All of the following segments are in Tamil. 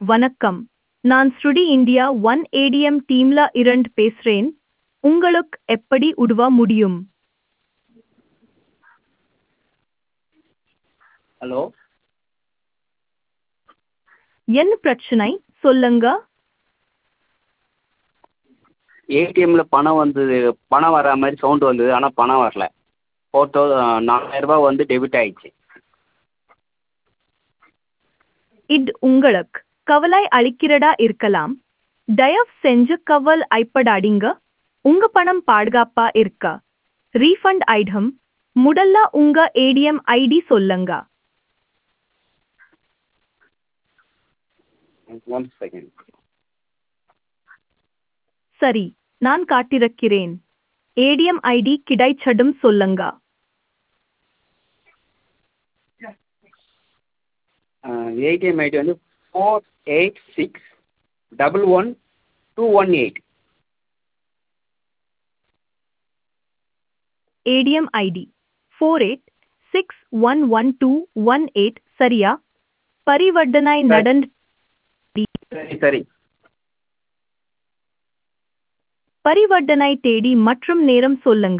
வணக்கம் நான் ஸ்ருடி இந்தியா ஒன் ஏடிஎம் டீம்ல இருந்து பேசுறேன் உங்களுக்கு எப்படி உதவ முடியும் ஹலோ என்ன பிரச்சனை சொல்லுங்க ஏடிஎம்ல பணம் வந்தது பணம் வர மாதிரி சவுண்டு வந்தது ஆனால் பணம் வரல ஃபோர் தௌ நாலாயிரரூபா வந்து டெபிட் ஆயிடுச்சு இது உங்களுக்கு கவலை அளிக்கிறதா இருக்கலாம் தயவு செஞ்சு கவல் ஐப்படாதீங்க உங்க பணம் பாதுகாப்பா இருக்க ரீஃபண்ட் ஐட்டம் முதல்ல உங்க ஏடிஎம் ஐடி சொல்லுங்க ஒன் செகண்ட் சரி நான் காட்டிருக்கிறேன் ஏடிஎம் ஐடி கிடைச்சடும் சொல்லுங்க ஏடிஎம் ஐடி வந்து four eight six double one two one eight ATM ID four eight six one one two one eight சரியா பரிவர்த்தனை நடந்து சரி சரி பரிவர்த்தனை தேதி மற்றும் நேரம் சொல்லுங்க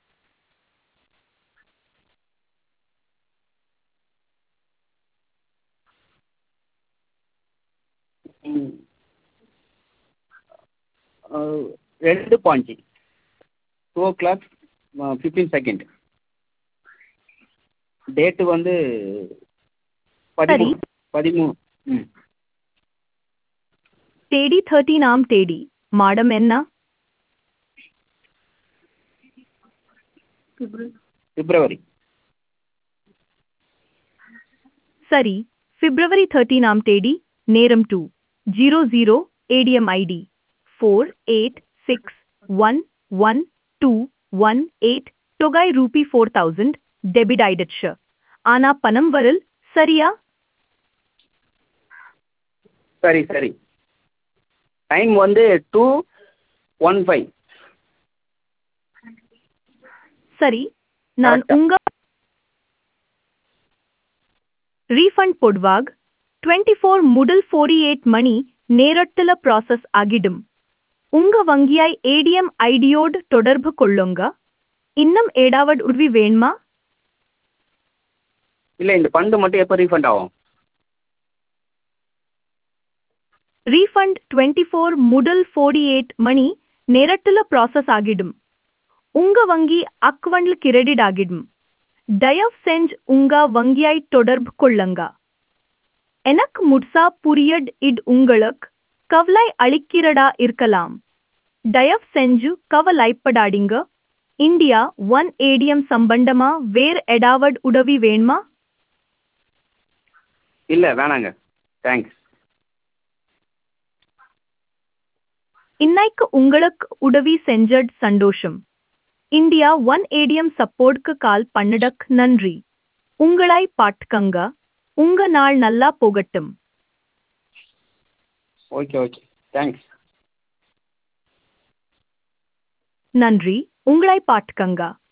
ம். அஹ், ரெண்டு பாஞ்சு two o'clock fifteen second date வந்து பதிமூணு பதிமூணு ம் தேதி தேர்ட்டீனாம் தேதி மாடம் என்ன பிப்ரவரி சரி பிப்ரவரி தேர்ட்டீனாம் தேதி நேரம் two zero zero ATM ID four eight six one one two one eight தொகை ரூபி ஃபோர் தௌசண்ட் டெபிட் ஆயிடுச்சு ஆனா பணம் வரல் சரியா சரி சரி டைம் வந்து டூ ஒன் ஃபைவ் சரி நான் Correct. உங்க ரீஃபண்ட் போடுவாக் டுவெண்ட்டி ஃபோர் முதல் ஃபோர்டி எயிட் மணி நேரத்துல ப்ராசஸ் ஆகிடும் உங்க வங்கியாய் ஏடிஎம் ஐடியோடு தொடர்பு கொள்ளுங்க இன்னும் ஏடாவது உதவி வேணுமா இல்லை இந்த ஃபண்டு மட்டும் எப்போ ரீஃபண்ட் ஆகும் ரீஃபண்ட் டுவெண்ட்டி ஃபோர் முதல் ஃபோர்டி எயிட் மணி நேரத்துல ப்ராசஸ் ஆகிடும் உங்க வங்கி அக்கவுண்ட்ல கிரெடிட் ஆகிடும் தயவு செஞ்சு உங்க வங்கியாய் தொடர்பு கொள்ளுங்க எனக்கு முட்சா புரியட் இட் உங்களுக்கு கவலை அளிக்கிறதா இருக்கலாம் தயவு செஞ்சு கவலைப்படாதீங்க இந்தியா ஒன் ஏடிஎம் சம்பந்தமா வேற எடாவட் உதவி வேணுமா இல்லை வேணாங்க தேங்க்ஸ் இன்னைக்கு உங்களுக்கு உதவி செஞ்சட் சந்தோஷம் இந்தியா ஒன் ஏடிஎம் சப்போர்ட்க்கு கால் பண்ணடக் நன்றி உங்களாய் பாட்டுக்கங்க உங்க நாள் நல்லா போகட்டும் ஓகே ஓகே தேங்க்ஸ் நன்றி உங்களாய் பாட்டுக்கங்க